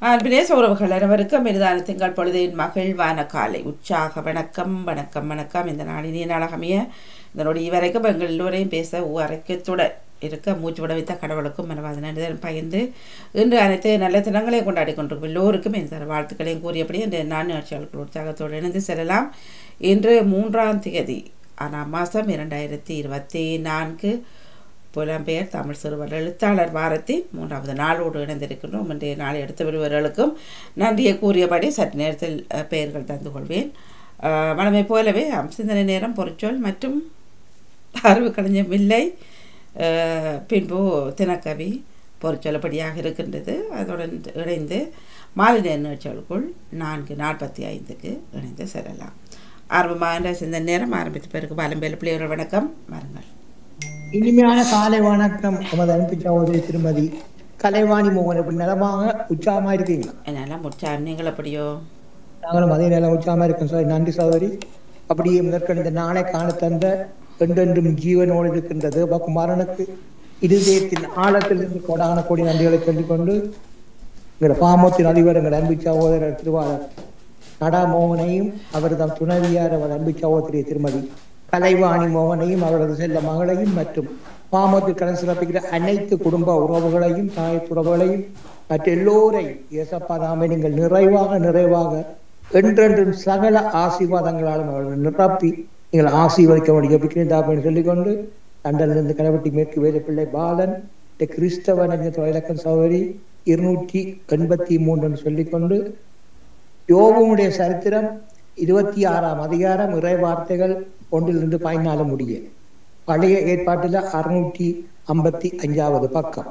அன்பினேச உறவுகள் அனைவருக்கும் மெரிதான திங்கள் பொழுதின் மகிழ்வான காலை உற்சாக வணக்கம் வணக்கம் வணக்கம் இந்த நாளினே நாளகமைய இந்த நொடி வரைக்கும் எங்கள் எல்லோரையும் பேச அரைக்கத்துடன் இருக்க மூச்சு விடவித்த கடவுளுக்கும் மனவாதன பகிர்ந்து இன்று அனைத்து நல்ல தினங்களையும் கொண்டாடி கொண்டிருக்கும் எல்லோருக்கும் இந்த வாழ்த்துக்களையும் கூறியபடி இந்த நான்கு ஆட்சியாளர்கள் உற்சாகத்தோடு இணைந்து செல்லலாம் இன்று மூன்றாம் தேதி ஆனால் மாதம் இரண்டாயிரத்தி இருபத்தி நான்கு புலம்பெயர் தமிழ் சிறுவர் எழுத்தாளர் வாரத்தின் மூன்றாவது நாளோடு இணைந்திருக்கின்றோம் இன்றைய நாளை எடுத்து வருபவர்களுக்கும் நன்றியை கூறியபடி சற்று நேரத்தில் அஹ், பெயர்கள் தந்து கொள்வேன் அஹ், வழமை போலவே அம், சிந்தனை நேரம் பொருட்சொல் மற்றும் அறிவு கலைஞம் இல்லை அஹ், பின்பு தினக்கவி பொருட்சொல்லப்படியாக இருக்கின்றது அதுடன் இணைந்து மாலை நேர நிகழ்ச்சிகளுக்குள் நான்கு நாற்பத்தி ஐந்துக்கு இணைந்து செல்லலாம் ஆரம்பமாக சிந்தனை நேரம் ஆரம்பித்த பிறகு பாலம்பேல பிள்ளையோர் வணக்கம் வாருங்கள் இனிமையான காலை வணக்கம் நமது அனுப்பி சகோதரி திருமதி கலைவாணி மோகன் இப்படி நலமாக உற்சாகமா இருக்கீங்களா என்னால் முடிச்சாம் நீங்கள் எப்படியோ நாங்களும் அதே நிலம் உற்சாகமா இருக்கோம் சார் நன்றி சகோதரி அப்படியே முதற்கொண்டு இந்த நாளை காண தந்த என்றென்றும் ஜீவனோடு இருக்கின்றது குமாரனுக்கு இருதயத்தின் ஆழத்தில் இருந்து கொடான கோடி நன்றிகளை சொல்லிக்கொண்டு எங்களோட பாமத்தின் அதிபர் எங்கள் அன்பு சகோதரர் திருவாளர் நடா மோகனையும் அவரது துணைவியார் அவர் அன்பு சகோதரி திருமதி கலைவாணி மோகனையும் அவரது செல்ல மகளையும் மற்றும் பாமத்தில் கடன் சிறப்பிக்கிற அனைத்து குடும்ப உறவுகளையும் தாய் உறவுகளையும் மற்ற எல்லோரையும் இயேசப்பா நாமே நீங்கள் நிறைவாக நிறைவாக என்றென்றும் சகல ஆசீர்வாதங்களாலும் அவர்கள் நிரப்பி நீங்கள் ஆசீர்வதிக்க முடியும் சொல்லிக்கொண்டு லண்டனிலிருந்து கனவட்டி மேற்கு வேலுப்பிள்ளை பாலன் இந்த கிறிஸ்தவன் என்ற தொழிலக்கம் சௌகரி இருநூற்றி எண்பத்தி மூன்று சொல்லிக்கொண்டு யோகமுடைய சரித்திரம் இருபத்தி ஆறாம் அதிகாரம் இறை வார்த்தைகள் ஒன்றிலிருந்து பதினாலு முடிய பழைய ஏற்பாட்டில் அறுநூற்றி ஐம்பத்தி அஞ்சாவது பக்கம்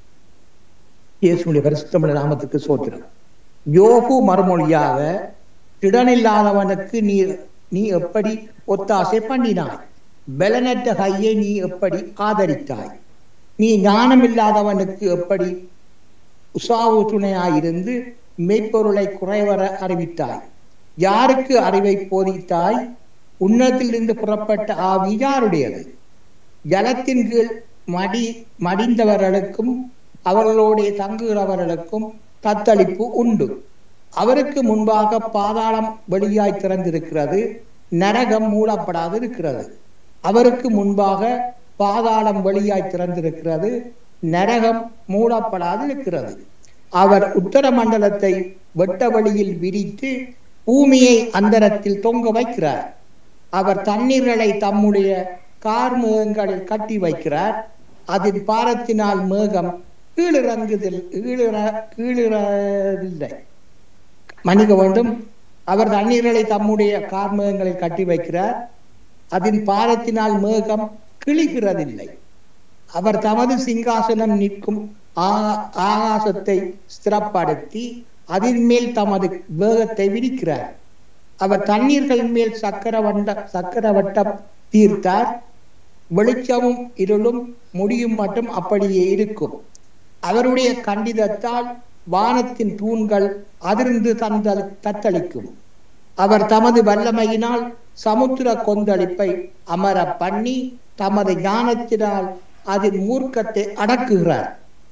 இயேசுடைய பரிசுத்தமிழ நாமத்துக்கு சோத்திரம் யோகு மறுமொழியாக திடனில்லாதவனுக்கு நீ நீ எப்படி ஒத்தாசை பண்ணினாய் பலனற்ற கையை நீ எப்படி ஆதரித்தாய் நீ ஞானமில்லாதவனுக்கு எப்படி உசாவு துணையாயிருந்து மெய்ப்பொருளை குறைவர அறிவித்தாய் யாருக்கு அறிவை போதித்தாய் உன்னத்திலிருந்து புறப்பட்ட ஆவி யாருடையது ஜலத்தின் கீழ் மடி மடிந்தவர்களுக்கும் அவர்களோட தங்குகிறவர்களுக்கும் தத்தளிப்பு உண்டு அவருக்கு முன்பாக பாதாளம் வெளியாய் திறந்திருக்கிறது நரகம் மூடப்படாது இருக்கிறது அவருக்கு முன்பாக பாதாளம் வெளியாய் திறந்திருக்கிறது நரகம் மூடப்படாது இருக்கிறது அவர் உத்தர மண்டலத்தை வெட்ட வழியில் விரித்து பூமியை அந்தரத்தில் தொங்க வைக்கிறார் அவர் தண்ணீர்களை தம்முடைய கார் மேகங்களில் கட்டி வைக்கிறார் அதன் பாரத்தினால் மேகம் கீழிறங்குதில் கீழிற கீழிறவில்லை மன்னிக்க வேண்டும் அவர் தண்ணீர்களை தம்முடைய கார்மேகங்களில் கட்டி வைக்கிறார் அதன் பாரத்தினால் மேகம் கிழிகிறதில்லை அவர் தமது சிங்காசனம் நிற்கும் ஆ- ஆகாசத்தை ஸ்திரப்படுத்தி அதன் மேல் தமது வேகத்தை விரிக்கிறார் அவர் தண்ணீர்கள் மேல் சக்கரவண்ட சக்கரவட்டம் தீர்த்தார் வெளிச்சமும் இருளும் முடியும் மட்டும் அப்படியே இருக்கும் அவருடைய கண்டிதத்தால் வானத்தின் தூண்கள் அதிர்ந்து தந்தல் தத்தளிக்கும் அவர் தமது வல்லமையினால் சமுத்திர கொந்தளிப்பை அமர பண்ணி தமது ஞானத்தினால் அதன் மூர்க்கத்தை அடக்குகிறார்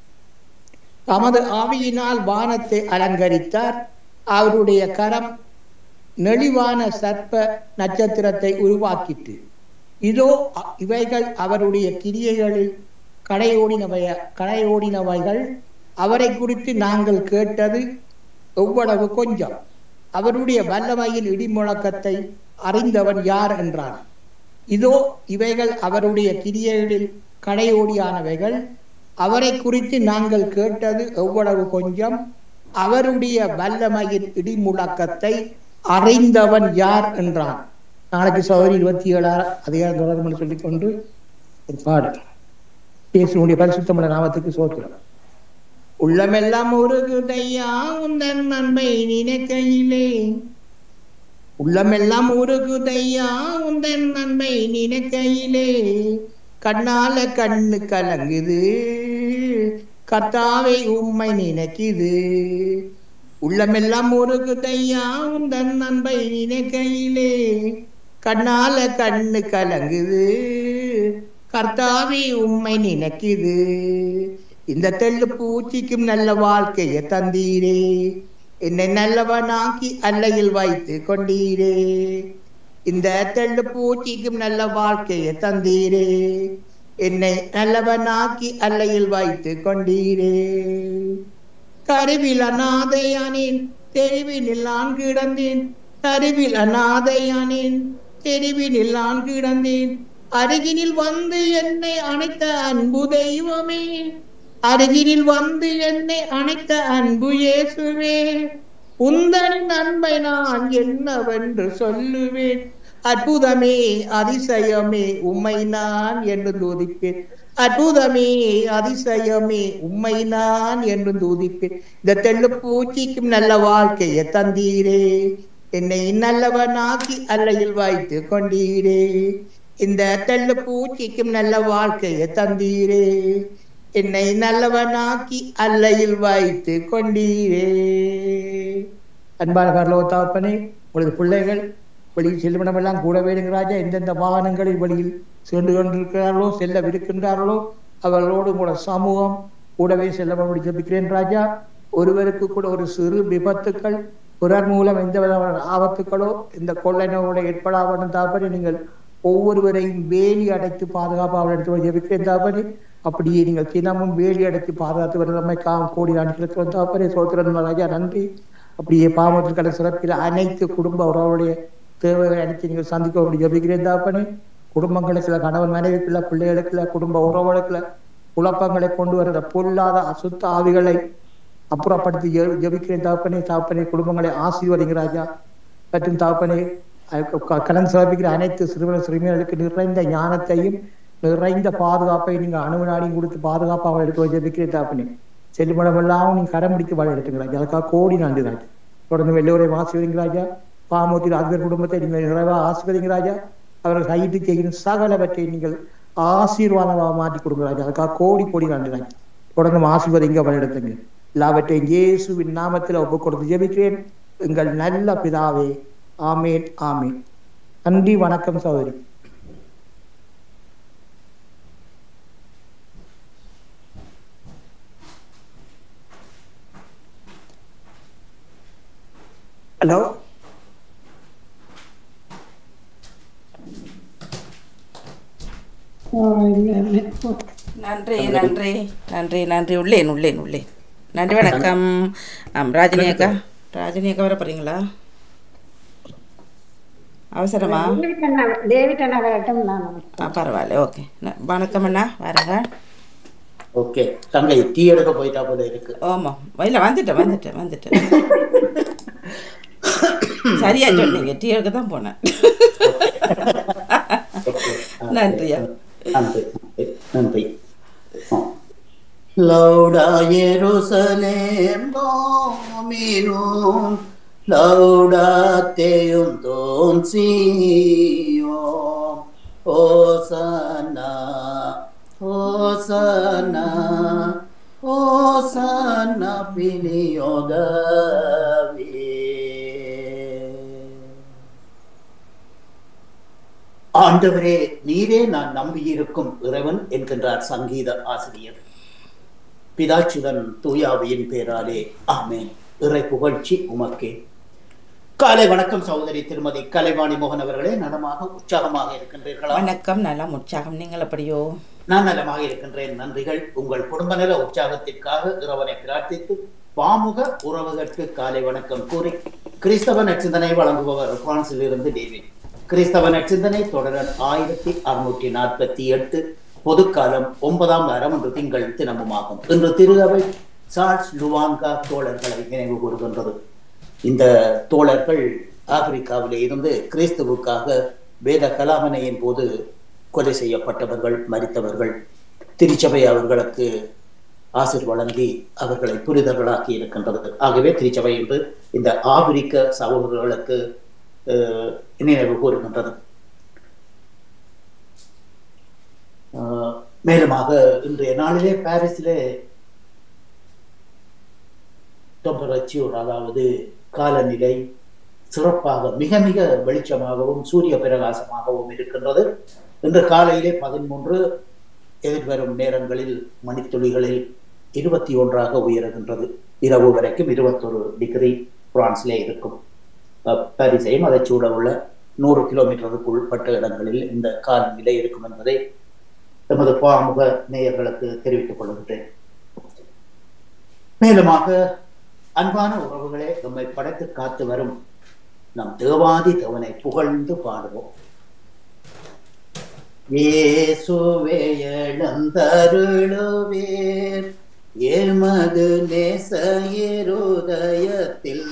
தமது ஆவியினால் வானத்தை அலங்கரித்தார் அவருடைய கரம் நெளிவான சர்ப்ப நட்சத்திரத்தை உருவாக்கிட்டு இதோ அ- இவைகள் அவருடைய கிரியைகளில் கடையோடினவைய கடையோடினவைகள் அவரை குறித்து நாங்கள் கேட்டது எவ்வளவு கொஞ்சம் அவருடைய வல்லமையின் இடிமுழக்கத்தை அறிந்தவன் யார் என்றான் இதோ இவைகள் அவருடைய கிரியைகளில் கடையோடியானவைகள் அவரை குறித்து நாங்கள் கேட்டது எவ்வளவு கொஞ்சம் அவருடைய வல்லமையின் இடிமுழக்கத்தை அறிந்தவன் யார் என்றான் நாளைக்கு சௌரி இருபத்தி ஏழாம் அதிகாரம் தொடர்பு சொல்லிக்கொண்டு ஒரு பாடல் இயேசுனுடைய பரிசுத்தமுள்ள நாமத்துக்கு சோத்திரம் உள்ளமெல்லாம் உருகுதையா உந்தன் நன்மை நினைக்கையிலே உள்ளமெல்லாம் உருகுதையா உந்தன் நன்மை நினைக்கையிலே கண்ணால கண்ணு கலங்குது கர்த்தாவை உம்மை நினைக்குது உள்ளமெல்லாம் உருகுதையா உந்தன் நன்மை நினைக்கையிலே கண்ணால கண்ணு கலங்குது கர்த்தாவே உம்மை நினைக்குது இந்த தெள்ளு பூச்சிக்கும் நல்ல வாழ்க்கையை தந்தீரே என்னை நல்லவனாக்கி அல்லையில் வைத்து கொண்டீரே இந்த தெள்ளு பூச்சிக்கும் நல்ல வாழ்க்கையை தந்தீரே என்னை நல்லவனாக்கி அல்லையில் வைத்து கொண்டீரே கருவில் அநாதையானேன் தெருவினில் நான் கிடந்தேன் கருவில் அநாதையானேன் தெருவினில் நான் கிடந்தேன் அருகினில் வந்து என்னை அணைத்த அன்பு தெய்வமே அருகினில் வந்து என்னை அணைத்த அன்பு இயேசுவே உந்தனின் அன்பை நான் என்னவென்று சொல்லுவேன் அற்புதமே அதிசயமே உம்மை நான் என்று தூதிப்பேன் அற்புதமே அதிசயமே உம்மை நான் என்று தூதிப்பேன் இந்த தெள்ளு பூச்சிக்கும் நல்ல வாழ்க்கையை தந்தீரே என்னை நல்லவனாக்கி அல்லையில் வைத்து கொண்டீரே இந்த தெள்ளு பூச்சிக்கும் நல்ல வாழ்க்கையை தந்தீரே என்னை நல்லவனாக்கி அல்லையில் வைத்து கொண்டீரே அன்பான கர்லோ தாப்பனே உங்களது பிள்ளைகள் வெளியில் செல்லுமிடமெல்லாம் கூட வேணுங்க ராஜா எந்தெந்த வாகனங்களில் வெளியில் சென்று கொண்டிருக்கிறார்களோ செல்லவிருக்கின்றார்களோ அவர்களோடு கூட சமூகம் கூடவே செல்ல ஜபிக்கிறேன் ராஜா ஒருவருக்கு கூட ஒரு சிறு விபத்துக்கள் பிறர் மூலம் எந்த விதமான ஆபத்துக்களோ இந்த கொள்ளனோட ஏற்படாமல் தாப்பனே நீங்கள் ஒவ்வொருவரையும் வேலி அடைத்து பாதுகாப்பாக எடுத்து ஜபிக்கிறேன் தாப்பனே அப்படியே நீங்கள் தினமும் வேலி அடைத்து பாதுகாத்து வருவதை காம் கோடி நாட்களுக்கு தாப்பனே சோத்திரன் ராஜா நன்றி அப்படியே பாமத்திற்கான சிறப்பில் அனைத்து குடும்ப உறவுடைய தேவைகளை அனைத்து நீங்கள் சந்திக்க அப்படி ஜபிக்கிறேன் தாப்பனே குடும்பங்களுக்குள்ள கணவன் மனைவி பிள்ளை பிள்ளைகளுக்குள்ள குடும்ப உறவுகளுக்குள்ள குழப்பங்களை கொண்டு வருகிற பொல்லாத அசுத்த ஆவிகளை அப்புறப்படுத்தி ஜெ- ஜெபிக்கிறேன் தாப்பனே தாப்பனே குடும்பங்களை ஆசீர்வதிங்க ராஜா மற்றும் தாப்பனே கலந்து சிறப்பிக்கிற அனைத்து சிறுவன சிறுமிகளுக்கு நிறைந்த ஞானத்தையும் நிறைந்த பாதுகாப்பை நீங்க அணுவினாடியும் கொடுத்து பாதுகாப்பாக எடுத்து ஜெபிக்கிறேன் தாப்பனே செல்லுமளமெல்லாம் நீங்க கரம் பிடித்து வாழ எடுத்துங்க ராஜா அதுக்காக கோடி நன்றி ராஜா தொடர்ந்து எல்லோரையும் ஆசீர்வதிங்க ராஜா பாமூத்தில் அதிபர் குடும்பத்தை நீங்கள் நிறைவாக ஆசீர்வதிங்க ராஜா அவர்கள் கையிட்டு செய்யும் சகலவற்றை நீங்கள் ஆசீர்வாதமாக மாற்றி கொடுங்க ராஜா அதுக்காக கோடி கோடி நன்றி ராஜா தொடர்ந்து ஆசீர்வதிங்க வழிநடத்துங்க எல்லாவற்றையும் இயேசுவின் நாமத்தில் ஒப்புக் கொடுத்து ஜெபிக்கிறேன் எங்கள் நல்ல பிதாவே ஆமேன் ஆமேன் நன்றி வணக்கம் சகோதரி ஹலோ நன்றி நன்றி நன்றி நன்றி உள்ளேன் உள்ளேன் உள்ளேன் நன்றி வணக்கம் ஆம் ராஜினி அக்கா ராஜினி அக்கா வர போறீங்களா அவசரமா டேவிட் அண்ணா வரட்டும் நான் ஆ பரவாயில்ல ஓகே ந- வணக்கம் அண்ணா வரங்க ஓகே தங்கை டீ எடுக்க போயிட்டா போல இருக்கு ஆமாம் இல்லை வந்துட்டேன் வந்துட்டேன் வந்துட்டேன் சரியா சொன்னீங்க டீ எடுக்க தான் போனேன் ஓகே. ஆ, நன்றியா நன்றி நன்றி, நன்றி ஆ. லௌடா எருசலேம் தோமினோம் லௌடாத்தேயும் தோம் சீயோம் ஓசனா ஓசனா ஓசனா பிணியோதவே ஆண்டவரே நீரே நான் நம்பியிருக்கும் இறைவன் என்கின்றார் சங்கீத ஆசிரியர் பிதாச்சுதன் தூயாவியின் பேராலே ஆமேன் இறை புகழ்ச்சி உமக்கே காலை வணக்கம் சகோதரி திருமதி கலைவாணி மோகன் அவர்களே நலமாக உற்சாகமாக இருக்கின்றீர்களா வணக்கம் நல்லா உற்சாகம் நீங்கள் எப்படியோ நான் நலமாக இருக்கின்றேன் நன்றிகள் உங்கள் குடும்ப நல உற்சாகத்திற்காக இறைவனை பிரார்த்தித்து பாமுக உறவுகளுக்கு காலை வணக்கம் கூறி கிறிஸ்தவ நற்சிந்தனை வழங்குபவர் பிரான்சில் இருந்து டேவிட் கிறிஸ்தவ நற்சிந்தனை தொடர ஆயிரத்தி அறுநூற்றி நாற்பத்தி எட்டு பொதுக்காலம் ஒன்பதாம் வாரம் ஒன்று திங்கள் தினமுமாகும் இன்று திரு அவை சார்ஸ் லுவாங்கா தோழர்களை நினைவு கூறுகின்றது இந்த தோழர்கள் ஆப்பிரிக்காவிலே இருந்து கிறிஸ்துவுக்காக வேத கலாமனையின் போது கொலை செய்யப்பட்டவர்கள் மரித்தவர்கள் திருச்சபை அவர்களுக்கு ஆசிர் வழங்கி அவர்களை புரிதர்களாக்கி இருக்கின்றது ஆகவே திருச்சபை என்று இந்த ஆப்பிரிக்க சகோதரர்களுக்கு அஹ், நினைவு கூறுகின்றது அஹ், மேலுமாக இன்றைய நாளிலே பாரிஸிலே டெம்பரேச்சர் அதாவது காலநிலை சிறப்பாக மிக மிக வெளிச்சமாகவும் சூரிய பிரகாசமாகவும் இருக்கின்றது இன்று காலையிலே பதிமூன்று எதிர்வரும் நேரங்களில் மணித்துளிகளில் இருபத்தி ஒன்றாக உயருகின்றது இரவு வரைக்கும் இருபத்தொரு டிகிரி பிரான்ஸ்லே இருக்கும் அஹ் பாரிஸையும் அதை சூட உள்ள நூறு கிலோமீட்டருக்கு உட்பட்ட இடங்களில் இந்த காலநிலை இருக்கும் என்பதை எமது பாமுக நேயர்களுக்கு தெரிவித்துக் கொள்கின்றேன் மேலுமாக அன்பான உறவுகளே நம்மை படைத்து காத்து வரும் நம் தேவாதி தேவனை புகழ்ந்து பாடுவோம் இயேசுவே எழுந்தருளுவேர் எமது நேச இருதயத்தில்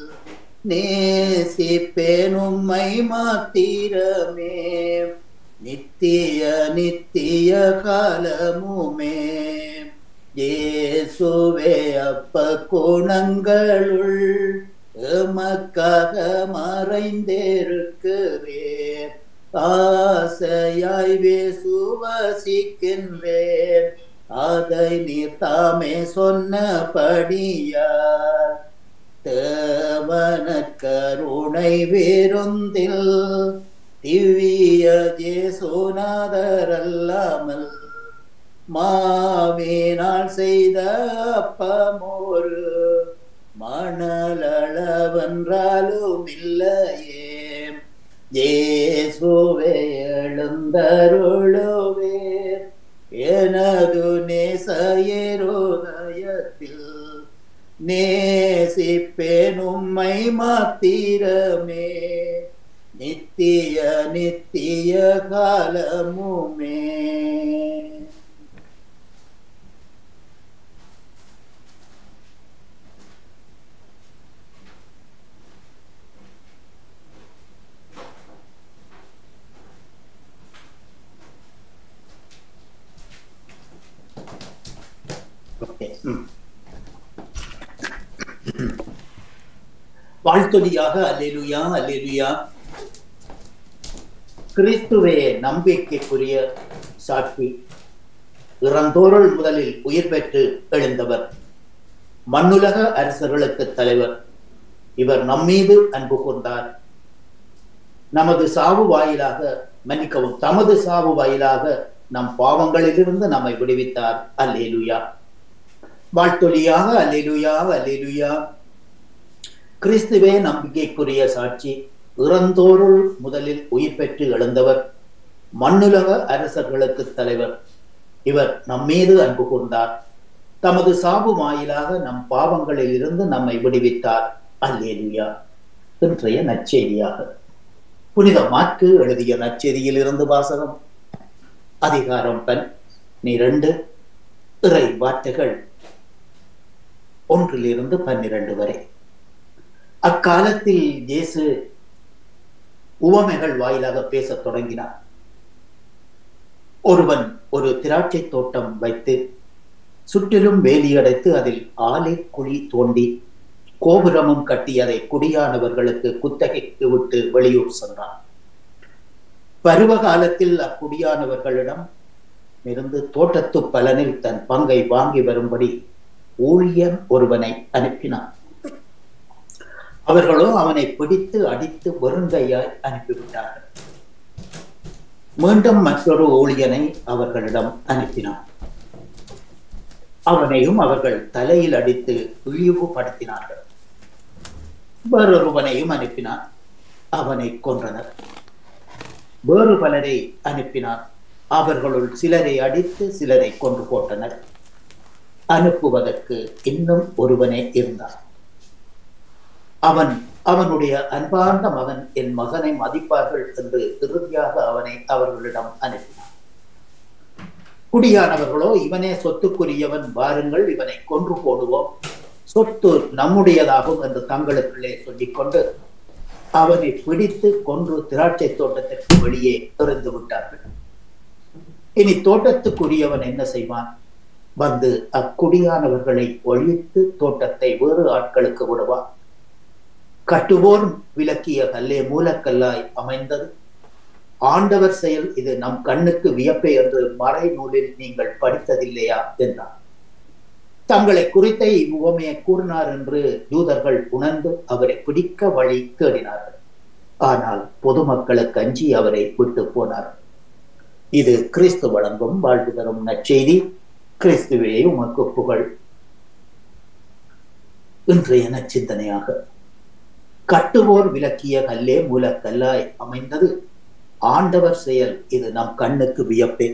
நேசிப்பேன் உம்மை மாத்திரமே நித்திய நித்திய காலமுமே இயேசுவே அப்ப குணங்களுள் எமக்காக மறைந்திருக்கிறேன் ஆசையாய் சுவசிக்கின்றேன் அதை நீர் தாமே சொன்னபடியார் தேவன கருணை விருந்தில் திவ்ய ஜேசுநாதர் அல்லாமல் மாவினால் செய்த அப்பமோரு மணலளவென்றாலும் இல்லையே இயேசுவே எழுந்தருளுவேர் எனது நேசயரோதயத்தில் நேசிப்பேன் உம்மை மாத்திரமே நித்திய நித்திய காலமுமே ஓகே ம் வாழ்த்தொலியாக அல்லேலுயா அல்லேலுயா கிறிஸ்துவே நம்பிக்கைக்குரிய சாட்சி இறந்தோருள் முதலில் உயிர் பெற்று எழுந்தவர் மண்ணுலக அரசர்களுக்கு தலைவர் இவர் நம்மீது அன்பு கொண்டார் நமது சாவு வாயிலாக மன்னிக்கவும் தமது சாவு வாயிலாக நம் பாவங்களிலிருந்து நம்மை விடுவித்தார் அல்லேலுயா வாழ்த்தொலியாக அல்லேலுயா அல்லேலுயா கிறிஸ்துவே நம்பிக்கைக்குரிய சாட்சி இறந்தோருள் முதலில் உயிர் பெற்று எழுந்தவர் மண்ணுலக அரசர்களுக்கு தலைவர் இவர் நம்மீது அன்பு கொண்டார் தமது சாபு வாயிலாக நம் பாவங்களில் இருந்து நம்மை விடுவித்தார் அல்லேலுயா இன்றைய நற்செய்தியாக புனித மாற்கு எழுதிய நற்செய்தியில் இருந்து வாசகம் அதிகாரம் பன் இரண்டு இறை வார்த்தைகள் ஒன்றிலிருந்து பன்னிரண்டு வரை அக்காலத்தில் இயேசு உவமைகள் வாயிலாக பேசத் தொடங்கினார் ஒருவன் ஒரு திராட்சை தோட்டம் வைத்து சுற்றிலும் வேலியடைத்து அதில் ஆலை குழி தோண்டி கோபுரமும் கட்டி அதை குடியானவர்களுக்கு குத்தகைக்கு விட்டு வெளியூர் சென்றான் பருவ காலத்தில் அக்குடியானவர்களிடம் இருந்து தோட்டத்து பலனில் தன் பங்கை வாங்கி வரும்படி ஊழியன் ஒருவனை அனுப்பினான் அவர்களோ அவனை பிடித்து அடித்து வெறுங்கையாய் அனுப்பிவிட்டார்கள் மீண்டும் மற்றொரு ஊழியனை அவர்களிடம் அனுப்பினான் அவனையும் அவர்கள் தலையில் அடித்து இழிவுபடுத்தினார்கள் வேறொருவனையும் அனுப்பினான் அவனை கொன்றனர் வேறு பலரை அனுப்பினான் அவர்களுள் சிலரை அடித்து சிலரை கொன்று போட்டனர் அனுப்புவதற்கு இன்னும் ஒருவனே இருந்தான் அவன் அவனுடைய அன்பார்ந்த மகன் என் மகனை மதிப்பார்கள் என்று இறுதியாக அவனை அவர்களிடம் அனுப்பினான் குடியானவர்களோ இவனே சொத்துக்குரியவன் வாருங்கள் இவனை கொன்று போடுவோம் சொத்து நம்முடையதாகும் என்று தங்களுக்குள்ளே சொல்லிக்கொண்டு அவனை பிடித்து கொன்று திராட்சை தோட்டத்திற்கு வெளியே எறிந்து விட்டார்கள் இனி தோட்டத்துக்குரியவன் என்ன செய்வான் வந்து அக்குடியானவர்களை ஒழித்து தோட்டத்தை வேறு ஆட்களுக்கு விடுவான் கட்டுவோர் விளக்கிய கல்லே மூலக்கல்லாய் அமைந்தது ஆண்டவர் செயல் இது நம் கண்ணுக்கு வியப்பை என்று மறை நூலில் நீங்கள் படித்ததில்லையா என்றார் தங்களை குறித்த இவ்வுவமையை கூறினார் என்று யூதர்கள் உணர்ந்து அவரை பிடிக்க வழி தேடினார்கள் ஆனால் பொதுமக்களுக்கு அஞ்சி அவரை விட்டு போனார்கள் இது கிறிஸ்து வழங்கும் வாழ்வு தரும் நற்செய்தி கிறிஸ்துவே உமக்கு புகழ் இன்றைய நச்சிந்தனையாக கட்டுவோர் விளக்கிய கல்லே மூலக்கல்லாய் அமைந்தது ஆண்டவர் செயல் இது நம் கண்ணுக்கு வியப்பே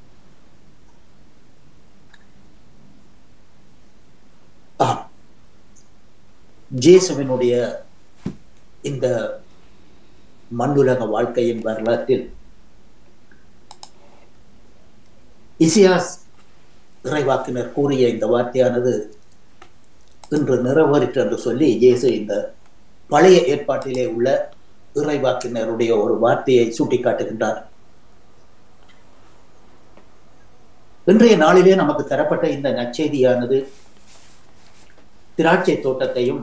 ஆம். ஜேசுவினுடைய இந்த மண்ணுலக வாழ்க்கையின் வரலாற்றில் இசியாஸ் இறைவாக்கினர் கூறிய இந்த வார்த்தையானது இன்று நிறைவேறிற்று என்று சொல்லி இயேசு இந்த பழைய ஏற்பாட்டிலே உள்ள இறைவாக்கினருடைய ஒரு வார்த்தையை சுட்டிக்காட்டுகின்றார் இன்றைய நாளிலே நமக்கு தரப்பட்ட இந்த நற்செய்தியானது திராட்சை தோட்டத்தையும்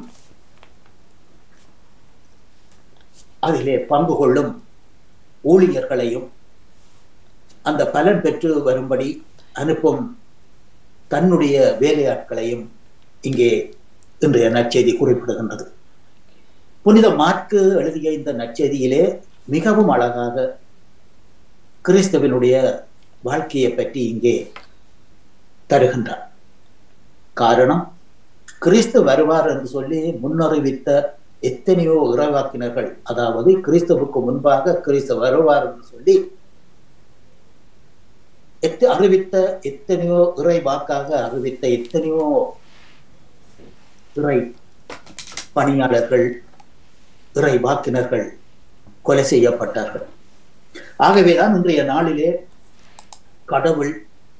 அதிலே பங்கு கொள்ளும் ஊழியர்களையும் அந்த பலன் பெற்று வரும்படி அனுப்பும் தன்னுடைய வேலையாட்களையும் இங்கே இன்றைய நற்செய்தி குறிப்பிடுகின்றது புனித மார்க்கு எழுதிய இந்த நற்செய்தியிலே மிகவும் அழகாக கிறிஸ்துவனுடைய வாழ்க்கையை பற்றி இங்கே தருகின்றார் காரணம் கிறிஸ்து வருவார் என்று சொல்லி முன்னறிவித்த எத்தனையோ இறைவாக்கினர்கள் அதாவது கிறிஸ்துவுக்கு முன்பாக கிறிஸ்து வருவார் என்று சொல்லி எத்த அறிவித்த எத்தனையோ இறை வாக்காக அறிவித்த எத்தனையோ இறை பணியாளர்கள் இறை வாக்கினர்கள் கொலை செய்யப்பட்டார்கள் ஆகவேதான் இன்றைய நாளிலே கடவுள்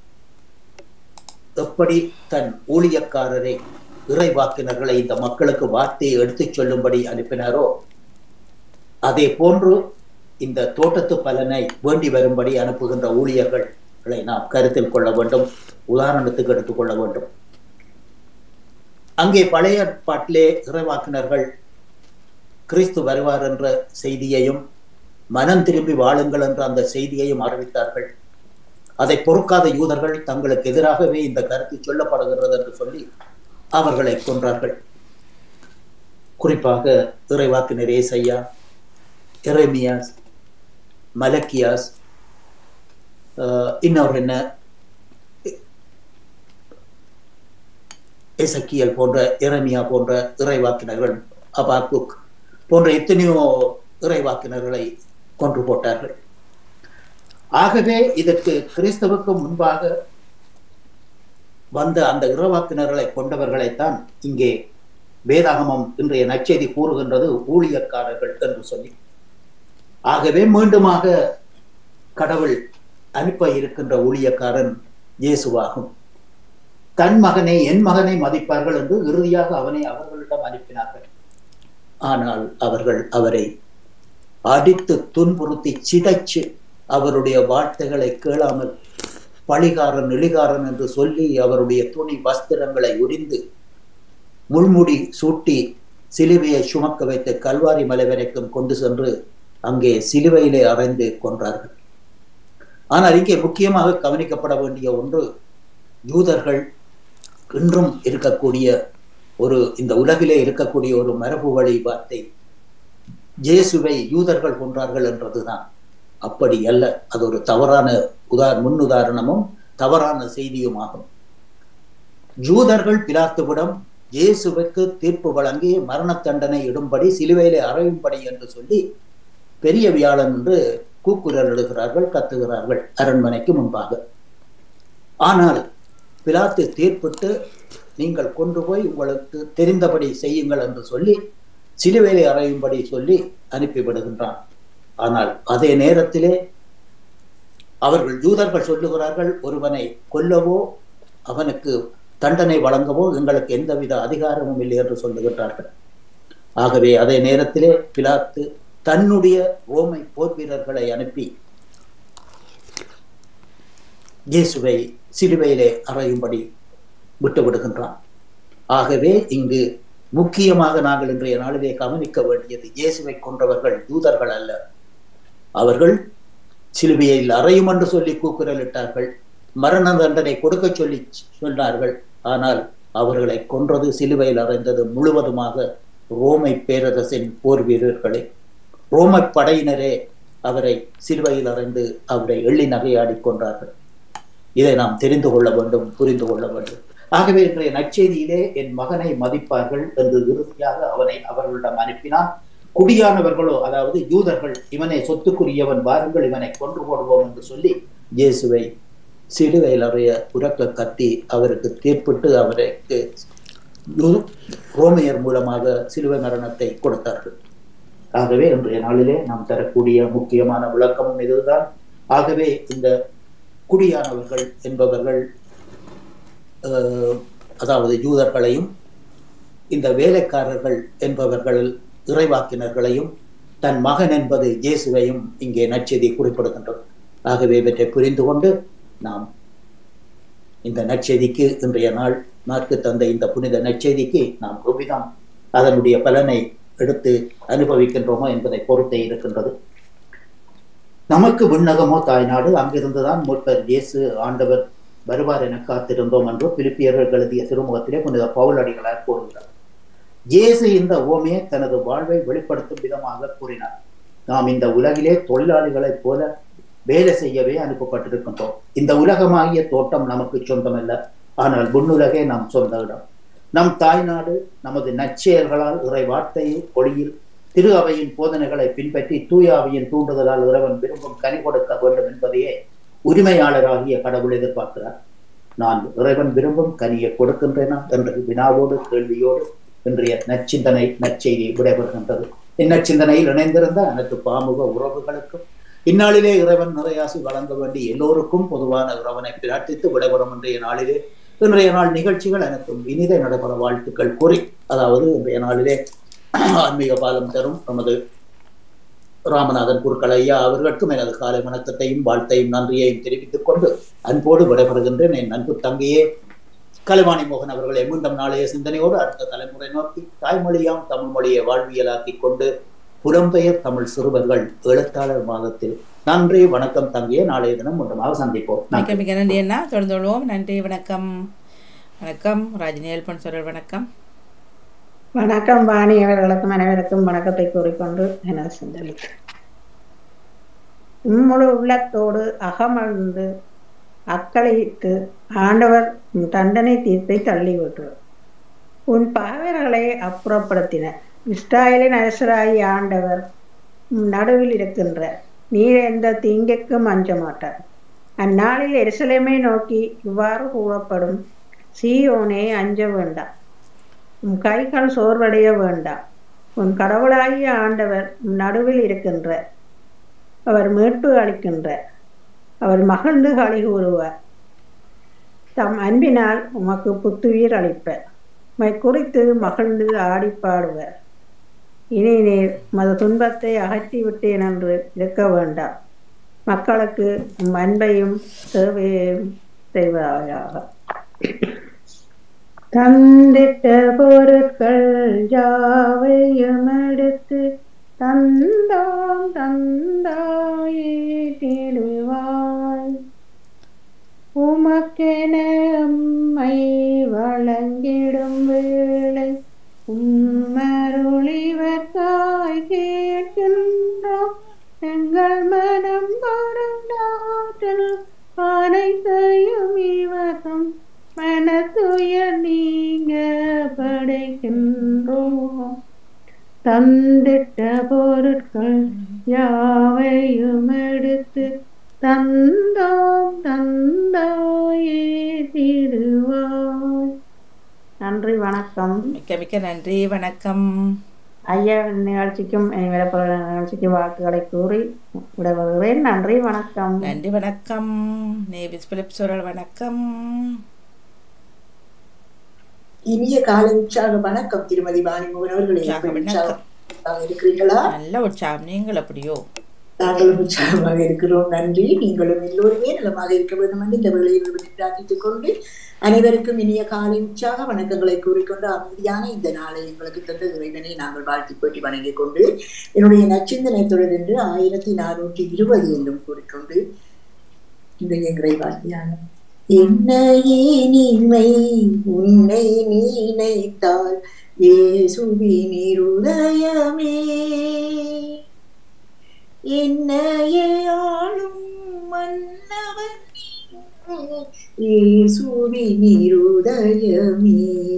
எப்படி தன் ஊழியக்காரரை இறை வாக்கினர்களை இந்த மக்களுக்கு வார்த்தையை எடுத்துச் சொல்லும்படி அனுப்பினாரோ அதே போன்று இந்த தோட்டத்து பலனை வேண்டி வரும்படி அனுப்புகின்ற ஊழியர்களை நாம் கருத்தில் கொள்ள வேண்டும் உதாரணத்துக்கு எடுத்துக்கொள்ள வேண்டும் அங்கே பழைய பாட்டிலே இறைவாக்கினர்கள் கிறிஸ்து வருவார் என்ற செய்தியையும் மனம் திரும்பி வாழுங்கள் என்ற அந்த செய்தியையும் அறிவித்தார்கள் அதை பொறுக்காத யூதர்கள் தங்களுக்கு எதிராகவே இந்த கருத்து சொல்லப்படுகிறது என்று சொல்லி அவர்களை கொன்றார்கள் குறிப்பாக இறைவாக்கினர் ஏசையா எரேமியாஸ் மலக்கியாஸ் இன்னொரு என்ன எசக்கியல் போன்ற எரமியா போன்ற இறைவாக்கினர்கள் அபாக்குக் போன்ற எத்தனையோ இறைவாக்கினர்களை கொன்று போட்டார்கள் ஆகவே இதற்கு கிறிஸ்தவுக்கு முன்பாக வந்த அந்த இறைவாக்கினர்களை கொண்டவர்களைத்தான் இங்கே வேதாகமம் இன்றைய நற்செய்தி கூறுகின்றது ஊழியக்காரர்கள் என்று சொல்லி ஆகவே மீண்டுமாக கடவுள் அனுப்ப இருக்கின்ற ஊழியக்காரன் இயேசுவாகும் தன் மகனை என் மகனை மதிப்பார்கள் என்று இறுதியாக அவனை அவர்களிடம் அனுப்பினார்கள் ஆனால் அவர்கள் அவரை அடித்து துன்புறுத்தி சிதைச்சு அவருடைய வார்த்தைகளை கேளாமல் பழிகாரன் இழிகாரன் என்று சொல்லி அவருடைய துணி வஸ்திரங்களை உரிந்து முள்முடி சூட்டி சிலுவையை சுமக்க வைத்து கல்வாரி மலை வரைக்கும் கொண்டு சென்று அங்கே சிலுவையிலே அறைந்து கொன்றார்கள் ஆனால் இங்கே முக்கியமாக கவனிக்கப்பட வேண்டிய ஒன்று யூதர்கள் இன்றும் இருக்கக்கூடிய ஒரு இந்த உலகிலே இருக்கக்கூடிய ஒரு மரபு வழி வார்த்தை ஜேசுவை யூதர்கள் கொன்றார்கள் என்றதுதான் அப்படி அல்ல அது ஒரு தவறான உதா முன்னுதாரணமும் தவறான செய்தியும் ஆகும் யூதர்கள் பிலாத்துவிடம் இயேசுவுக்கு தீர்ப்பு வழங்கி மரண தண்டனை இடும்படி சிலுவையிலே அறையும்படி என்று சொல்லி பெரிய வியாழன் என்று கூக்குரல் எழுகிறார்கள் கத்துகிறார்கள் அரண்மனைக்கு முன்பாக ஆனால் பிலாத்து தீர்ப்பிட்டு நீங்கள் கொண்டு போய் உங்களுக்கு தெரிந்தபடி செய்யுங்கள் என்று சொல்லி சிலுவையிலே அறையும்படி சொல்லி அனுப்பிவிடுகின்றான் ஆனால் அதே நேரத்திலே அவர்கள் யூதர்கள் சொல்லுகிறார்கள் ஒருவனை கொல்லவோ அவனுக்கு தண்டனை வழங்கவோ எங்களுக்கு எந்தவித அதிகாரமும் இல்லை என்று சொல்லுகின்றார்கள் ஆகவே அதே நேரத்திலே பிலாத்து தன்னுடைய ரோமை போர் வீரர்களை அனுப்பி இயேசுவை சிலுவையிலே அறையும்படி விட்டு விடுகின்றான் ஆகவே இங்கு முக்கியமாக நாங்கள் இன்றைய நாளிலே கவனிக்க வேண்டியது இயேசுவை கொன்றவர்கள் யூதர்கள் அல்ல அவர்கள் சிலுவையில் அறையும் என்று சொல்லி கூக்குரலிட்டார்கள் மரண தண்டனை கொடுக்க சொல்லி சொன்னார்கள் ஆனால் அவர்களை கொன்றது சிலுவையில் அறைந்தது முழுவதுமாக ரோமை பேரரசின் போர் வீரர்களே ரோம படையினரே அவரை சிலுவையில் அறைந்து அவரை எள்ளி நகையாடி கொன்றார்கள் இதை நாம் தெரிந்து கொள்ள வேண்டும் புரிந்து கொள்ள வேண்டும் ஆகவே இன்றைய நற்செய்தியிலே என் மகனை மதிப்பார்கள் என்று இறுதியாக அவனை அவர்களிடம் அனுப்பினான் குடியானவர்களோ அதாவது யூதர்கள் இவனை சொத்துக்குரியவன் வாருங்கள் இவனை கொன்று போடுவோம் என்று சொல்லி இயேசுவை சிலுவையில் அறைய உறக்க கத்தி அவருக்கு தீர்ப்பிட்டு அவருக்கு யூ- ரோமையர் மூலமாக சிலுவை மரணத்தை கொடுத்தார்கள் ஆகவே இன்றைய நாளிலே நாம் தரக்கூடிய முக்கியமான விளக்கமும் இதுதான் ஆகவே இந்த குடியானவர்கள் என்பவர்கள் அஹ், அதாவது யூதர்களையும் இந்த வேலைக்காரர்கள் என்பவர்கள் இறைவாக்கினர்களையும் தன் மகன் என்பது இயேசுவையும் இங்கே நற்செய்தி குறிப்பிடுகின்றது ஆகவே இவற்றை புரிந்து கொண்டு நாம் இந்த நற்செய்திக்கு இன்றைய நாள் நாட்கு தந்த இந்த புனித நற்செய்திக்கு நாம் எவ்விதம் அதனுடைய பலனை எடுத்து அனுபவிக்கின்றோமோ என்பதை பொறுத்தே இருக்கின்றது நமக்கு விண்ணகமோ தாய்நாடு அங்கிருந்துதான் மூப்பர் இயேசு ஆண்டவர் வருவார் என காத்திருந்தோம் என்று பிலிப்பியர்கள் எழுதிய திருமுகத்திலே புனித பவுல் அடிகளார் கூறுகிறார் இயேசு இந்த ஓமையை தனது வாழ்வை வெளிப்படுத்தும் விதமாக கூறினார் நாம் இந்த உலகிலே தொழிலாளிகளைப் போல வேலை செய்யவே அனுப்பப்பட்டிருக்கின்றோம் இந்த உலகமாகிய தோட்டம் நமக்கு சொந்தமல்ல ஆனால் விண்ணுலகே நம் சொந்த இடம் நம் தாய்நாடு நமது நற்செயல்களால் இறை வார்த்தையை ஒளியில் திரு அவையின் போதனைகளை பின்பற்றி தூய அவையின் தூண்டுதலால் இறைவன் விரும்பும் கனி கொடுக்க வேண்டும் என்பதையே உரிமையாளராகிய கடவுள் எதிர்பார்க்கிறார் நான் இறைவன் விரும்பும் கனியை கொடுக்கின்றேனா என்ற வினாவோடு கேள்வியோடு இன்றைய நற்சிந்தனை நற்செய்தி விடைபெறுகின்றது இந்நற்சிந்தனையில் இணைந்திருந்த அனைத்து பாமுக உறவுகளுக்கும் இந்நாளிலே இறைவன் நிறையாசி வழங்க வேண்டி எல்லோருக்கும் பொதுவான இறைவனை பிரார்த்தித்து விடைபெறும் இன்றைய நாளிலே இன்றைய நாள் நிகழ்ச்சிகள் அனைத்தும் இனிதை நடைபெற வாழ்த்துக்கள் கூறி அதாவது இன்றைய நாளிலே ஆன்மீக பாலம் தரும் நமது ராமநாதன் குருக்கள் ஐயா அவர்களுக்கும் எனது காலை வணக்கத்தையும் வாழ்த்தையும் நன்றியையும் தெரிவித்துக் கொண்டு அன்போடு விடைபெறுகின்றேன் என் அன்பு தங்கையே கலைவாணி மோகன் அவர்களை மீண்டும் நாளைய சிந்தனையோடு அடுத்த தலைமுறை நோக்கி தாய்மொழியாம் தமிழ் மொழியை வாழ்வியலாக்கிக் கொண்டு புலம்பெயர் தமிழ் சிறுவர்கள் எழுத்தாளர் மாதத்தில் நன்றி வணக்கம் தங்கிய நாளைய தினம் மீண்டுமாக சந்திப்போம் நன்றி. மிக்க மிக்க நன்றி அண்ணா தொடர்ந்து கொள்வோம் நன்றி வணக்கம் வணக்கம் ராஜினி ஏல்பன் சொல்ற வணக்கம் வணக்கம் வாணி அவர்களுக்கும் அனைவருக்கும் வணக்கத்தை கூறிக்கொண்டு எனது சிந்தனை உம்முழு உள்ளத்தோடு அகமழ்ந்து அக்களித்து ஆண்டவர் உன் தண்டனை தீர்ப்பை தள்ளிவிட்டார் உன் பாவர்களை அப்புறப்படுத்தின இஸ்ராயலின் அரசராகி ஆண்டவர் உம் நடுவில் இருக்கின்ற நீர் எந்த தீங்கிற்கும் அஞ்ச மாட்டார் அந்நாளில் எருசலேமை நோக்கி இவ்வாறு கூறப்படும் சீயோனே அஞ்ச வேண்டாம் உன் கைகள் சோர்வடைய வேண்டாம் உன் கடவுளாகிய ஆண்டவர் உன் நடுவில் இருக்கின்ற அவர் மீட்பு அளிக்கின்ற அவர் மகிழ்ந்து களி கூறுவார் தம் அன்பினால் உமக்கு புத்துயிர் அளிப்பர் உம்மை குறித்து மகிழ்ந்து ஆடி பாடுவர் இனி நீர் மது துன்பத்தை அகற்றி விட்டேன் என்று இருக்க வேண்டாம் மக்களுக்கு உம் அன்பையும் சேவையையும் செய்வதாக தந்திட்ட பொருட்கள் யாவையும் எடுத்து தந்தாம் தந்தாயே தேடுவாய் உமக்கென உம்மை வழங்கிடும் வேளை உம்மருளிவர்காய் கேட்கின்றோம் எங்கள் மனம் வருடாற்றல் அனைத்தையும் இவசம் மனத்துயர் நீங்க படைக்கின்றோம் தந்திட்ட பொருட்கள் யாவையும் எடுத்து தந்தோம் தந்தாயே தீடுவாய் நன்றி வணக்கம் மிக்க மிக்க நன்றி வணக்கம் ஐயா நிகழ்ச்சிக்கும் விளப்பட நிகழ்ச்சிக்கு வாழ்த்துக்களை கூறி விடைபெறுகிறேன் நன்றி வணக்கம் நன்றி வணக்கம் நேவிஸ் பிலிப் சுரல் வணக்கம் இனிய காலை உற்சாக வணக்கம் திருமதி வாணிமோகன் அவர்களே உற்சாக எப்படி வணக்கம். உற்சாகமாக இருக்கிறீர்களா நல்ல உற்சாகம் நீங்கள் எப்படியோ நாங்களும் உற்சாகமாக இருக்கிறோம் நன்றி நீங்களும் எல்லோருமே நலமாக இருக்க வேண்டும் என்று இந்த வேளையில் விரும்பி பிரார்த்தித்துக் கொண்டு அனைவருக்கும் இனிய காலை உற்சாக வணக்கங்களை கூறிக்கொண்டு அமைதியான இந்த நாளை எங்களுக்கு தந்த இறைவனை நாங்கள் வாழ்த்தி போட்டி வணங்கிக் கொண்டு என்னுடைய நச்சிந்தனை தொடர் என்று ஆயிரத்தி நானூற்றி இருபது என்றும் கூறிக்கொண்டு இன்றைய இறைவாக்கியான என்னையே நீமை உன்னை நீ நினைத்தால் இயேசுவின் இருதயமே என்னையே ஆளும் மன்னவன் நீ. இயேசுவின் இருதயமே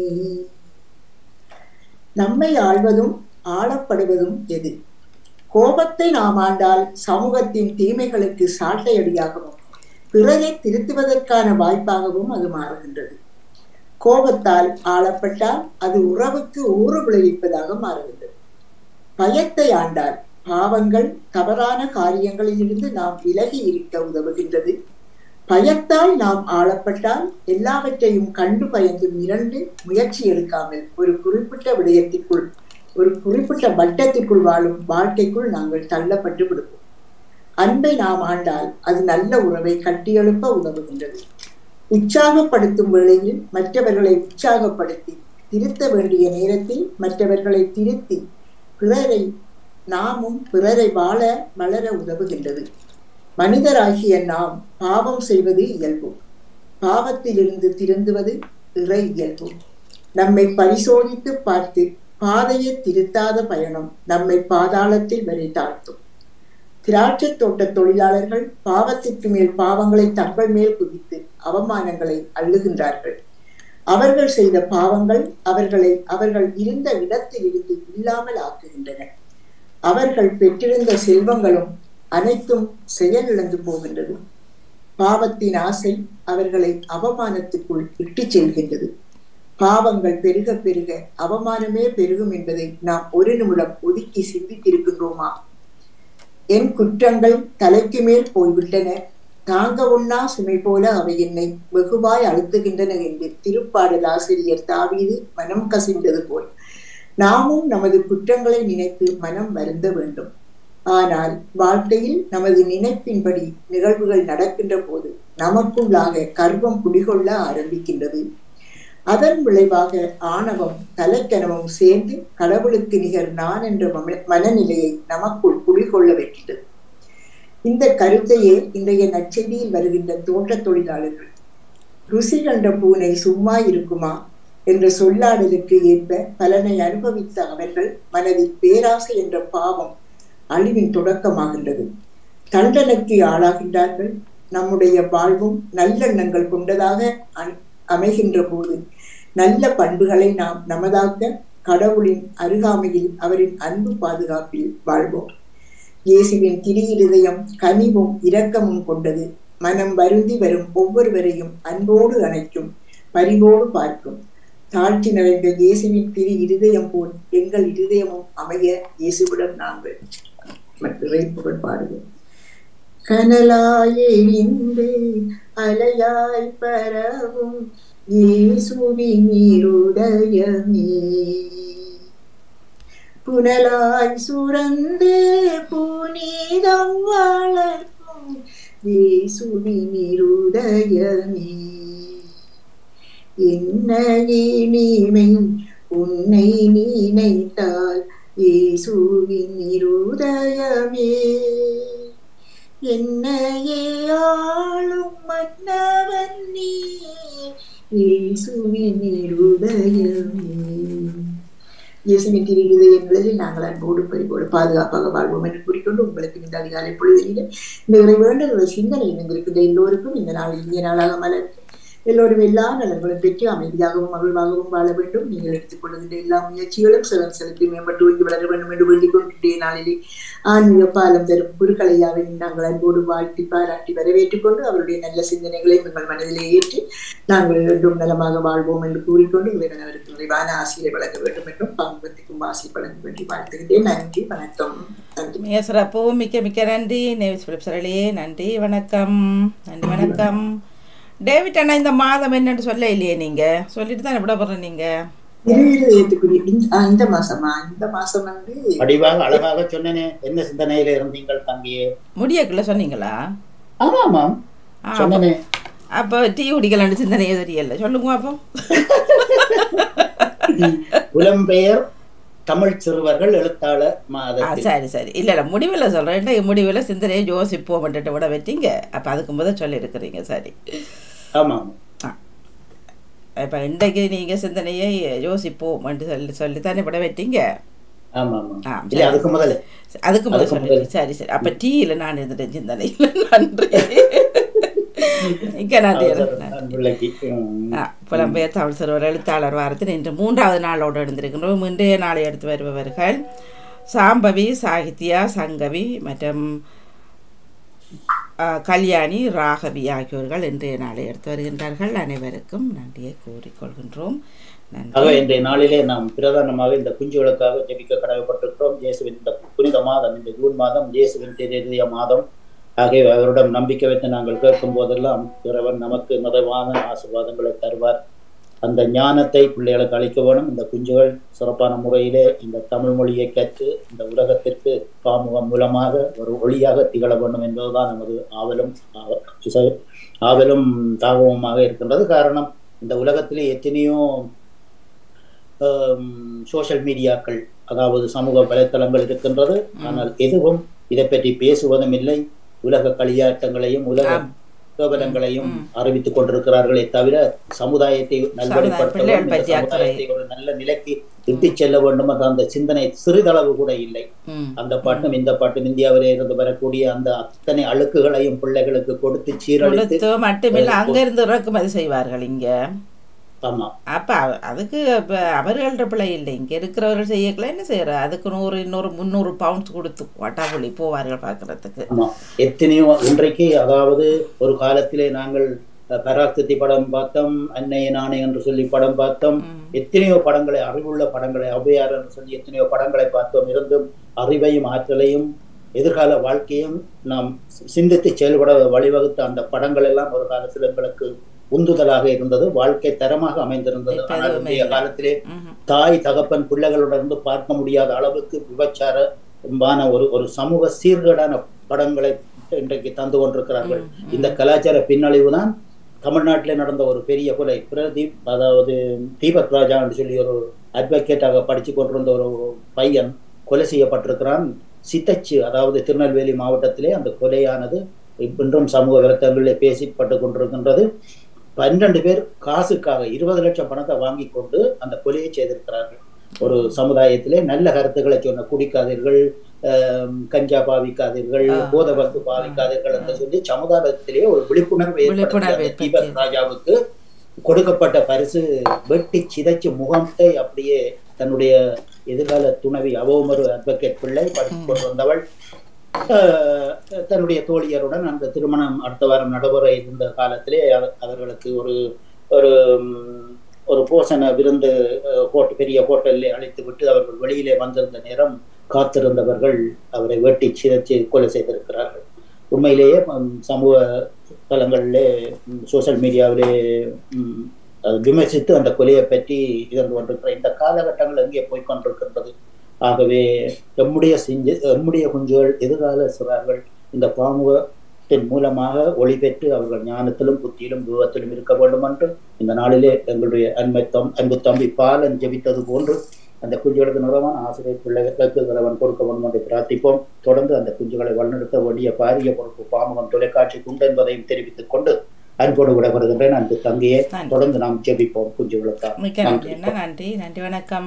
நம்மை ஆள்வதும் ஆளப்படுவதும் எது கோபத்தை நாம் ஆண்டால் சமூகத்தின் தீமைகளுக்கு சாட்டையடியாகவும் பிறரை திருத்துவதற்கான வாய்ப்பாகவும் அது மாறுகின்றது கோபத்தால் ஆளப்பட்டால் அது உறவுக்கு ஊறு விளைவிப்பதாக மாறுகின்றது பயத்தை ஆண்டால் பாவங்கள் தவறான காரியங்களிலிருந்து நாம் விலகி இருக்க உதவுகின்றது பயத்தால் நாம் ஆளப்பட்டால் எல்லாவற்றையும் கண்டு பயந்து மிரண்டு முயற்சி எடுக்காமல் ஒரு குறிப்பிட்ட விடயத்திற்குள் ஒரு குறிப்பிட்ட வட்டத்திற்குள் வாழும் வாழ்க்கைக்குள் நாங்கள் தள்ளப்பட்டு விடுவோம் அன்பை நாம் ஆண்டால் அது நல்ல உறவை கட்டியெழுப்ப உதவுகின்றது உற்சாகப்படுத்தும் வேளையில் மற்றவர்களை உற்சாகப்படுத்தி திருத்த வேண்டிய நேரத்தில் மற்றவர்களை திருத்தி பிறரை நாமும் பிறரை வாழ வளர உதவுகின்றது மனிதராகிய நாம் பாவம் செய்வது இயல்பு பாவத்திலிருந்து திருந்துவது இறை இயல்பு நம்மை பரிசோதித்து பார்த்து பாதையை திருத்தாத பயணம் நம்மை பாதாளத்தில் வரை தாழ்த்தும் திராட்சை தோட்ட தொழிலாளர்கள் பாவத்திற்கு மேல் பாவங்களை தங்கள் மேல் குவித்து அவமானங்களை அள்ளுகின்றார்கள் அவர்கள் செய்த பாவங்கள் அவர்களை அவர்கள் இருந்த இடத்தில் இருந்து இல்லாமல் ஆக்குகின்றன அவர்கள் பெற்றிருந்த செல்வங்களும் அனைத்தும் செயலிழந்து போகின்றது பாவத்தின் ஆசை அவர்களை அவமானத்துக்குள் இட்டுச் செல்கின்றது பாவங்கள் பெருக பெருக அவமானமே பெருகும் என்பதை நாம் ஒரு நிமிடம் ஒதுக்கி சிந்தித்திருக்கின்றோமா என் குற்றங்கள் தலைக்கு மேல் போய்விட்டன தாங்க உண்ணா சுமை போல அவை என்னை வெகுவாய் அழுத்துகின்றன என்று திருப்பாடல் ஆசிரியர் தாவீது மனம் கசிந்தது போல் நாமும் நமது குற்றங்களை நினைத்து மனம் வருந்த வேண்டும் ஆனால் வாழ்க்கையில் நமது நினைப்பின்படி நிகழ்வுகள் நடக்கின்ற போது நமக்குள்ளாக கர்வம் குடிகொள்ள ஆரம்பிக்கின்றது அதன் விளைவாக ஆணவம் தலைக்கனமும் சேர்ந்து கடவுளுக்கு நிகர் நான் என்ற மம- மனநிலையை நமக்குள் குடிகொள்ள வைக்கிறது இந்த கருத்தையே இன்றைய நற்செய்தியில் வருகின்ற தோட்டத் தொழிலாளர்கள் ருசி கண்ட பூனை சும்மா இருக்குமா என்ற சொல்லாடலுக்கு ஏற்ப பலனை அனுபவித்த அவர்கள் மனதில் பேராசை என்ற பாவம் அழிவின் தொடக்கமாகின்றது தண்டனைக்கு ஆளாகின்றார்கள் நம்முடைய வாழ்வும் நல்லெண்ணங்கள் கொண்டதாக அ- அமைகின்ற போது நல்ல பண்புகளை நாம் நமதாக்க கடவுளின் அருகாமையில் அவரின் அன்பு பாதுகாப்பில் வாழ்வோம் இயேசுவின் திரு இருதயம் கனிவும் இரக்கமும் கொண்டது மனம் வருந்தி வரும் ஒவ்வொருவரையும் அன்போடு அணைக்கும் பரிவோடு பார்க்கும் தாழ்ச்சி நிறைந்த இயேசுவின் திரு இருதயம் போல் எங்கள் இருதயமும் அமைய இயேசுவுடன் நாங்கள் இறைப்புகள் பாடுவோம் கனலாயிருந்து அலையாய் பரவும் இயேசுவின் இருதயமே புனலாய் சுரந்து புனிதம் வளர்க்கும் இயேசுவின் இருதயமே என்ன இனிமை உன்னை நினைத்தால் இயேசுவின் இருதயமே என்னையே ஆளும் மன்னவன் நீ இயேசுவின் இருதயமே இயேசுவின் திரு இதயங்களில் நாங்கள் அன்போடு பரிபோடு பாதுகாப்பாக வாழ்வோம் என்று கூறிக்கொண்டு உங்களுக்கு இந்த அதிகாலை பொழுதிலே இந்த இறை வேண்டுகிற சிந்தனை இருந்திருக்கின்ற எல்லோருக்கும் இந்த நாள் இந்திய நாளாக மலர்ந்து எல்லோரும் எல்லா நலன்களும் பெற்று அமைதியாகவும் மகிழ்வாகவும் வாழ வேண்டும் நீங்கள் எடுத்துக்கொள்கின்ற எல்லா முயற்சிகளும் சிறன் செலுத்தி மேம்பட்டு ஓங்கி வளர வேண்டும் என்று வேண்டிக் கொண்டிருக்கிற நாளிலே ஆன்மீக பாலம் தரும் குருக்கலையாவின் நாங்கள் அன்போடு வாழ்த்தி பாராட்டி வரவேற்றுக் கொண்டு அவருடைய நல்ல சிந்தனைகளை உங்கள் மனதிலே ஏற்றி நாங்கள் இரண்டும் நலமாக வாழ்வோம் என்று கூறிக்கொண்டு இறைவன் அவருக்கு நிறைவான ஆசிரியை வழங்க வேண்டும் என்றும் பங்குபத்திக்கும் ஆசை வழங்க வேண்டி வாழ்த்துகிறேன் நன்றி வணக்கம் நன்றி மிக சிறப்பு மிக்க மிக்க நன்றி நேவிஸ் பிலிப் சரளே நன்றி வணக்கம் நன்றி வணக்கம் டேவிட் அண்ணா இந்த மாதம் என்னன்னு சொல்ல இல்லையே நீங்க சொல்லிட்டு தான் விட போறேன் நீங்க இருதயத்துக்குரிய இந்த- ஆ, இந்த மாசமா இந்த மாசம் வந்து வடிவாக அழகாக சொன்னேனே என்ன சிந்தனையில இருந்தீங்கள் தங்கியே முடியக்குள்ள சொன்னீங்களா ஆமா ஆமாம் ஆ, சொன்னனே அப்போ டீ குடிக்கலான்னு சிந்தனையே தெரியல சொல்லுங்க அப்போ புலம்பெயர் தமிழ் சிறுவர்கள் எழுத்தாளர் ஆ மாதத்தில் சரி சரி இல்லை இல்லை முடிவில் சொல்கிறேன் முடிவில் சிந்தனையை யோசிப்போம் வந்துட்டு விட வச்சிங்க அப்போ அதுக்கு முதல் சொல்லியிருக்கிறீங்க சரி ஆமாம் இப்போ இன்றைக்கு நீங்கள் சிந்தனையை யோசிப்போம் என்று சொல்லி சொல்லி தானே விட வைத்தீங்க ஆமா ஆ, ஆமா இல்ல அதுக்கு முதல்ல அதுக்கு முதல் அதுக்கு சொல்லி சரி சரி அப்போ டீயில் நான் இருந்துட்டேன் சிந்தனையில் நன்றி மிக்க நன்றி அவசர நான் பிள்ளைக்கு ம். ஆ, புலம்பெயர் தமிழ் சிறுவர் எழுத்தாளர் வாரத்தில் இன்று மூன்றாவது நாளோடு எழுந்திருக்கின்றோம் இன்றைய நாளை எடுத்து வருபவர்கள் சாம்பவி சாகித்யா சங்கவி மற்றும் ஆ, கல்யாணி ராகவி ஆகியோர்கள் இன்றைய நாளை எடுத்து வருகின்றார்கள் அனைவருக்கும் நன்றியை கூறிக்கொள்கின்றோம் ஆக நன்றி இன்றைய நாளிலே நாம் பிரதானமாக இந்த குஞ்சுகளுக்காக ஜெபிக்க கடமைப்பட்டிருக்கிறோம் இயேசுவின் இந்த புனித மாதம் இந்த ஜூன் மாதம் இயேசுவின் தெரிய மாதம் ஆகிய அவரிடம் நம்பிக்கை வைத்து நாங்கள் கேட்கும் போதெல்லாம் இறைவன் நமக்கு நிறைவான ஆசீர்வாதங்களை தருவார் அந்த ஞானத்தை பிள்ளைகளுக்கு அளிக்க வேணும் இந்த குஞ்சுகள் சிறப்பான முறையிலே இந்த தமிழ் மொழியை கற்று இந்த உலகத்திற்கு பாமுகம் மூலமாக ஒரு ஒளியாக திகழ வேண்டும் என்பதுதான் நமது ஆவலும் ஆவ- இசை- ஆவலும் தாகவுமாக இருக்கின்றது காரணம் இந்த உலகத்திலே எத்தனையோ சோஷியல் மீடியாக்கள் அதாவது சமூக வலைத்தளங்கள் இருக்கின்றது ஆனால் எதுவும் இதை பற்றி பேசுவதும் இல்லை உலக களியாட்டங்களையும் உலக ஆம். கேவலங்களையும் அறிவித்துக் கொண்டிருக்கிறார்களே தவிர சமுதாயத்தை நல்வழிப்படுத்த பிள்ளைகள் வேண்டும், இந்த பற்றி அக்கறை. சமுதாயத்தை ஒரு நல்ல நிலைக்கு இட்டுச் செல்ல வேண்டும் என்ற அந்த சிந்தனை சிறிதளவு கூட இல்லை ம் அந்த பாட்டும் இந்த பாட்டும் இந்தியாவிலே இருந்து வரக்கூடிய அந்த அத்தனை அழுக்குகளையும் பிள்ளைகளுக்கு கொடுத்து சீரழித்து கொடுத்து மட்டுமில்லை அங்கிருந்து இறக்குமதி செய்வார்கள் இங்க ஆமா அப்ப அவ- அதுக்கு அப்ப அவர்கள்ட்ட பிள்ளை இல்லை இங்க இருக்கிறவர்கள் செய்யக்கல என்ன செய்யற அதுக்கு நூறு இன்னொரு முந்நூறு பவுண்ட்ஸ் கொடுத்து வட்டாபுள்ளி போவார்கள் பார்க்கறதுக்கு ஆமா எத்தனையோ இன்றைக்கு அதாவது ஒரு காலத்திலே நாங்கள் அஹ், பராசக்தி படம் பார்த்தோம் அன்னைய நாணை என்று சொல்லி படம் பார்த்தோம் எத்தனையோ படங்களை அறிவுள்ள படங்களை ஔவையார் என்று சொல்லி எத்தனையோ படங்களை பார்த்தோம் இருந்தும் அறிவையும் ஆற்றலையும் எதிர்கால வாழ்க்கையும் நாம் சி- சிந்தித்து செயல்பட வழிவகுத்த அந்த படங்கள் எல்லாம் ஒரு காலத்தில் எங்களுக்கு உந்துதலாக இருந்தது வாழ்க்கை தரமாக அமைந்திருந்தது இப்ப ஆனால் எதுவுமே இன்றைய இல்லை. காலத்திலே ம்ஹும். தாய் தகப்பன் பிள்ளைகளுடனே பார்க்க முடியாத அளவுக்கு விபச்சாரமான ஒரு ஒரு சமூக சீர்கேடான படங்களை இன்றைக்கு தந்து கொண்டிருக்கிறார்கள் இந்த கலாச்சார பின்னழிவு தான் தமிழ்நாட்டிலே நடந்த ஒரு பெரிய கொலை பிரதீப் அதாவது தீபக் ராஜா என்று சொல்லி ஒரு அட்வொகேட்டாக படிச்சு கொண்டிருந்த ஒரு பையன் கொலை செய்யப்பட்டிருக்கிறான் சித்தச்சு அதாவது திருநெல்வேலி மாவட்டத்திலே அந்த கொலையானது இன்றும் சமூக விரத்தங்களிலே பேசிப்பட்டு கொண்டிருக்கின்றது பன்னெண்டு பேர் காசுக்காக இருபது லட்சம் பணத்தை வாங்கி கொண்டு அந்த கொலையை செய்திருக்கிறார்கள் ஒரு சமுதாயத்திலே நல்ல கருத்துக்களை சொன்ன குடிக்காதீர்கள் ஆம், கஞ்சா பாவிக்காதீர்கள் ஆ. போத வஸ்து பாவிக்காதீர்கள் என்று சொல்லி சமுதாயத்திலே ஒரு விழிப்புணர்வு விழிப்புணர்வு ஏற்படுத்திய அந்த தீபக் ஏற்படுத்தியது. ராஜாவுக்கு கொடுக்கப்பட்ட பரிசு வெட்டி சிதைச்சு முகத்தை அப்படியே தன்னுடைய எதிர்கால துணவி அவமரு அட்வொகேட் பிள்ளை படித்துக் கொண்டு வந்தவள் ஆஹ், தன்னுடைய தோழியருடன் அந்த திருமணம் அடுத்த வாரம் நடைபெற இருந்த காலத்திலே அவ- அவர்களுக்கு ஒரு ஒரு ம், ஒரு போசன விருந்து அஹ், ஹோட்ட- பெரிய ஹோட்டலில் அழைத்து விட்டு அவர்கள் வெளியிலே வந்திருந்த நேரம் காத்திருந்தவர்கள் அவரை வெட்டி சிதைச்சு கொலை செய்திருக்கிறார்கள் உண்மையிலேயே ம், சமூக தளங்களிலே சோஷியல் மீடியாவிலே ம், அது விமர்சித்து அந்த கொலையை பற்றி இருந்து கொண்டிருக்கிற இந்த காலகட்டங்கள் எங்கே போய் கொண்டிருக்கின்றது ஆகவே எம்முடைய செஞ்சு எம்முடைய குஞ்சுகள் எதிர்கால சிறார்கள் இந்த பாமுகத்தின் மூலமாக ஒளி பெற்று அவர்கள் ஞானத்திலும் புத்தியிலும் விவத்திலும் இருக்க வேண்டும் என்று இந்த நாளிலே எங்களுடைய அன்பை தம் அன்பு தம்பி பாலன் ஜெபித்தது போன்று அந்த குஞ்சுகளுக்கு நிறைவான ஆசிரியர் பிள்ளைகளுக்கு இறைவன் கொடுக்க வேண்டும் என்று பிரார்த்திப்போம் தொடர்ந்து அந்த குஞ்சுகளை வழிநடத்த வேண்டிய பாரிய பொறுப்பு பாமுகம் தொலைக்காட்சிக்கு உண்டு என்பதையும் தெரிவித்துக் கொண்டு அன்போடு விடைபெறுகின்றேன் அன்பு தங்கையே நன்றி. தொடர்ந்து நாம் ஜெபிப்போம் குஞ்சுகளுக்காக மிக்க நன்றி என்ன நன்றி நன்றி வணக்கம்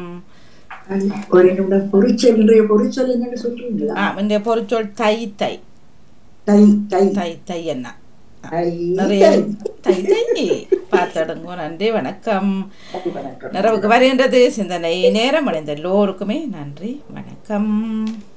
ஒரு நிமிடம் பொறிச்சல் இன்றைய பொறிச்சல் என்னன்னு சொல்றீங்களா ஆ இந்த பொருச்சொல் தை தை தை தை தை தை என்ன ஆ, தை நிறைய தை தை தை பார்த்துடுங்க நன்றி வணக்கம் வணக்கம் நிறைவுக்கு வருகின்றது சிந்தனை நேரம் அடைந்த எல்லோருக்குமே நன்றி வணக்கம்